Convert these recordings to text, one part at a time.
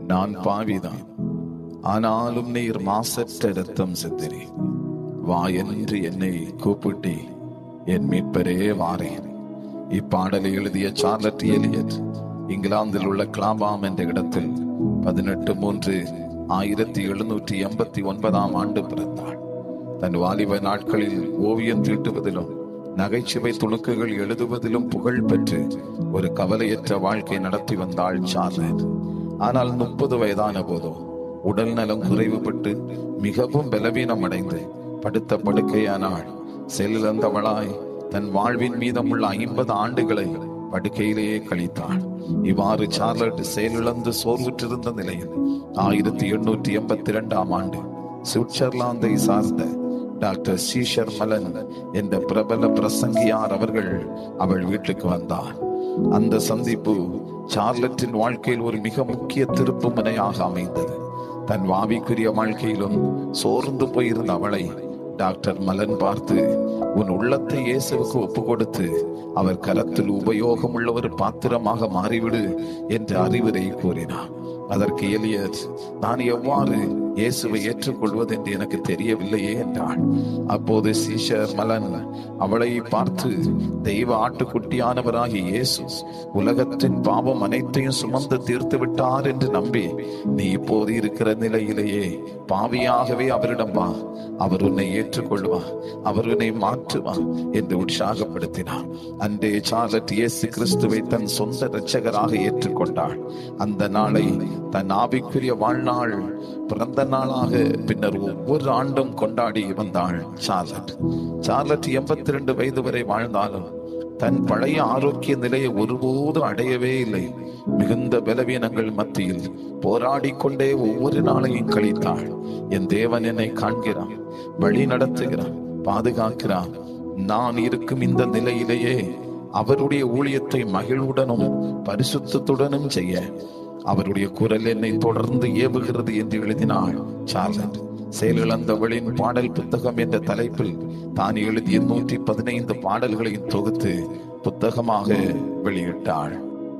நான் பாவிதான் ஆனாலும் நீர் மாசற்ற ரத்தம் சிந்தினி வா என்று என்னை கூப்பிட்டு என் மீட்பரே வாரேன் இப்பாடலை எழுதிய சார்லட் எலியட் இங்கிலாந்தில் உள்ள கிளாபாம் என்ற இடத்தில் பதினெட்டு மூன்று ஆயிரத்தி எழுநூற்றி எண்பத்தி ஒன்பதாம் ஆண்டு பிறந்தாள் தன் வாலிப நாட்களில் ஓவியம் தீட்டுவதிலும் நகைச்சுவை துணுக்குகள் எழுதுவதிலும் புகழ் பெற்று ஒரு கவலையற்ற வாழ்க்கை நடத்தி வந்தாள் சார்லட் ஆனால் முப்பது வயதான போதோ உடல் நலம் குறைவுபட்டு மிகவும் பலவீனம் அடைந்து படுத்த படுக்கையானாள் செல்லிழந்தவளாய் தன் வாழ்வின் மீதமுள்ள ஐம்பது ஆண்டுகளை படுக்கையிலேயே கழித்தாள் இவ்வாறு சார்லட் செயலிழந்து சோர்வுற்றிருந்த நிலையில் ஆயிரத்தி எண்ணூற்றி எண்பத்தி இரண்டாம் ஆண்டு சுவிட்சர்லாந்தை சார்ந்த டாக்டர் சீஷர் மலன் என்ற பிரபல பிரசங்கியார் அவர்கள் அவள் வீட்டுக்கு வந்தார் அந்த சந்திப்பு சார்லட்டின் வாழ்க்கையில் ஒரு மிக முக்கிய திருப்பு முனையாக அமைந்தது தன் வாவிக்குரிய வாழ்க்கையிலும் சோர்ந்து போயிருந்த அவளை டாக்டர் மலன் பார்த்து உன் உள்ளத்தை இயேசுவுக்கு ஒப்பு கொடுத்து அவர் கரத்தில் உபயோகம் உள்ள ஒரு பாத்திரமாக மாறிவிடு என்ற அறிவுரை கூறினார் அதற்கு எலியட் நான் எவ்வாறு இயேசுவை ஏற்றுக்கொள்வது என்று எனக்கு தெரியவில்லையே என்றாள் அப்போது சீஷர் மலன் அவளை பார்த்து தெய்வ ஆட்டுக்குட்டியானவராகிய இயேசு உலகத்தின் பாவம் அனைத்தையும் சுமந்து தீர்த்து விட்டார் என்று நம்பி நீ இப்போது இருக்கிற நிலையிலேயே பாவியாகவே அவரிடம் வா அவர் உன்னை ஏற்றுக்கொள்வா அவர் உன்னை மாற்றுவா என்று உற்சாகப்படுத்தினார் அன்றே சார்லட் இயேசு கிறிஸ்துவை தன் சொந்த இரட்சகராக ஏற்றுக்கொண்டாள் அந்த நாளை தன் ஆவிக்குரிய வாழ்நாள் பிறந்த நாளாக பின்னர் ஒவ்வொரு ஆண்டும் கொண்டாடி வந்தாள் சார்லட் சார்லட் எண்பத்தி ரெண்டு வயது வரை வாழ்ந்தாலும் தன் பழைய ஆரோக்கிய நிலையை ஒருபோதும் அடையவே இல்லை மிகுந்த பலவீனங்கள் மத்தியில் போராடி கொண்டே ஒவ்வொரு நாளையும் கழித்தாள் என் தேவன் என்னை காண்கிறான் வழி நடத்துகிறான் பாதுகாக்கிறான் நான் இருக்கும் இந்த நிலையிலேயே அவருடைய ஊழியத்தை மகிழ்வுடனும் பரிசுத்தத்துடனும் செய்ய அவருடைய குரல் என்னை தொடர்ந்து ஏவுகிறது என்று எழுதினாள் சார்லட் செயலிழந்தவளின் பாடல் புத்தகம் என்ற தலைப்பில் தான் எழுதிய நூற்றி பதினைந்து பாடல்களையும் தொகுத்து புத்தகமாக வெளியிட்டாள்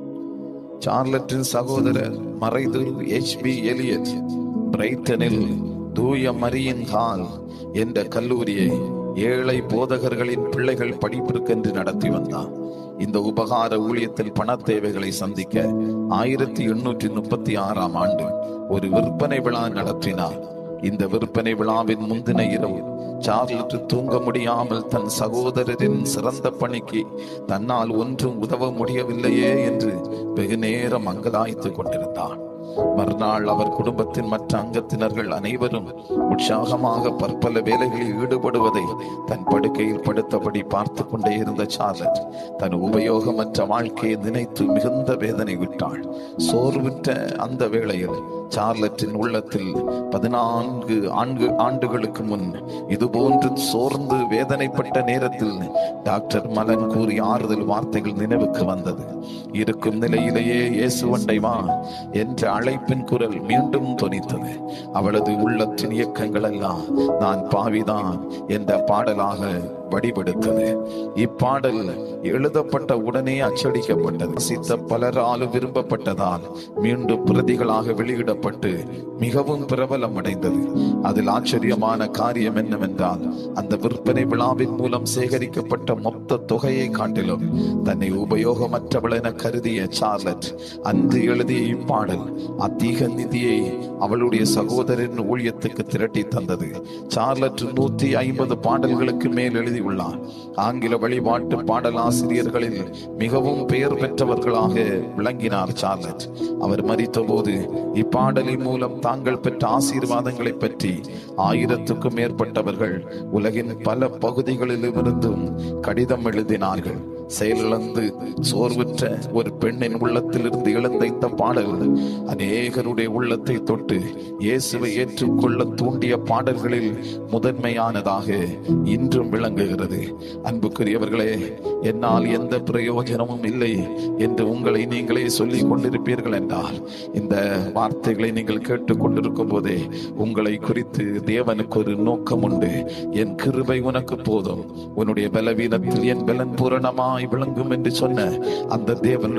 சார்லட்டின் சகோதரர் மறைது எச் பி எலியட் பிரைட்டனில் தூய மரியின் ஹால் என்ற கல்லூரியை ஏழை போதகர்களின் பிள்ளைகள் படிப்பிற்கென்று நடத்தி வந்தார் இந்த உபகார ஊழியத்தில் பண தேவைகளை சந்திக்க ஆயிரத்தி எண்ணூற்றி முப்பத்தி ஆறாம் ஆண்டு ஒரு விற்பனை விழா நடத்தினார் இந்த விற்பனை விழாவின் முந்தின இரவு சார்லட் தூங்க முடியாமல் தன் சகோதரரின் சிறந்த பணிக்கு தன்னால் ஒன்றும் உதவ முடியவில்லையே என்று வெகு நேரம் அங்கலாய்த்துக் கொண்டிருந்தார் மறுநாள் அவர் குடும்பத்தின் மற்ற அங்கத்தினர்கள் அனைவரும் உற்சாகமாக பற்பல வேலைகளில் ஈடுபடுவதை தன் படுக்கையில் படுத்தபடி பார்த்து கொண்டே இருந்த சார்லட் தன் உபயோகமற்ற வாழ்க்கையை நினைத்து மிகுந்த வேதனை விட்டாள் சோர்வுற்ற அந்த வேளையில் சார்லட்டின் உள்ளத்தில் பதினான்கு ஆண்டு ஆண்டுகளுக்கு முன் இதுபோன்று சோர்ந்து வேதனைப்பட்ட நேரத்தில் டாக்டர் மலன் கூறிய ஆறுதல் வார்த்தைகள் நினைவுக்கு வந்தது இருக்கும் நிலையிலேயே இயேசுவண்டை வா என்ற அழைப்பின் குரல் மீண்டும் தொனித்தது அவளது உள்ளத்தின் இயக்கங்கள் எல்லாம் நான் பாவிதான் என்ற பாடலாக வடிவெடுத்தது இப்பாடல் எழுதப்பட்ட உடனே அச்சடிக்கப்பட்டது சித்த பலராலும் விரும்பப்பட்டதால் மீண்டும் பிரதிகளாக வெளியிடப்பட்டு மிகவும் பிரபலம் அடைந்தது அதில் ஆச்சரியமான காரியம் என்னவென்றால் அந்த விற்பனை விழாவின் மூலம் சேகரிக்கப்பட்ட மொத்த தொகையை காட்டிலும் தன்னை உபயோகமற்றவள் என கருதிய சார்லட் அன்று எழுதிய இப்பாடல் அதிக நிதியை அவளுடைய சகோதரின் ஊழியத்துக்கு திரட்டி தந்தது சார்லட் நூத்தி ஐம்பது பாடல்களுக்கு மேல் எழுதியுள்ளார் ஆங்கில வழிபாட்டு பாடலாசிரியர்களில் மிகவும் பெயர் பெற்றவர்களாக விளங்கினார் சார்லட் அவர் மறித்த போது இப்பாடலின் மூலம் தாங்கள் பெற்ற ஆசீர்வாதங்களை பற்றி ஆயிரத்துக்கும் மேற்பட்டவர்கள் உலகின் பல பகுதிகளிலிருந்தும் கடிதம் எழுதினார்கள் செயலிழந்து சோர்வுற்ற ஒரு பெண்ணின் உள்ளத்திலிருந்து எழுந்த இந்த பாடல் அநேகருடைய உள்ளத்தை தொட்டு இயேசுவை ஏற்றுக்கொள்ள தூண்டிய பாடல்களில் முதன்மையானதாக இன்றும் விளங்குகிறது அன்புக்குரியவர்களே என்னால் எந்த பிரயோஜனமும் இல்லை என்று உங்களை நீங்களே சொல்லிக் கொண்டிருப்பீர்கள் என்றால் இந்த வார்த்தைகளை நீங்கள் கேட்டுக் கொண்டிருக்கும் போதே உங்களை குறித்து தேவனுக்கு ஒரு நோக்கம் உண்டு என் கிருபை உனக்கு போதும் உன்னுடைய பலவீனத்தில் என் பலன் பூரணமாய் விளங்கும் என்று சொன்ன அந்த தேவனிடத்தில்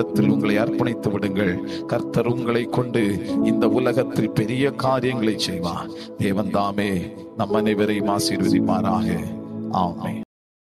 கரத்தில் உங்களை அர்ப்பணித்து விடுங்கள் கர்த்தர் உங்களை கொண்டு இந்த உலகத்தில் பெரிய காரியங்களை செய்வார் தேவன் தாமே நம் அனைவரையும் ஆசீர்வதிப்பாராக ஆமென்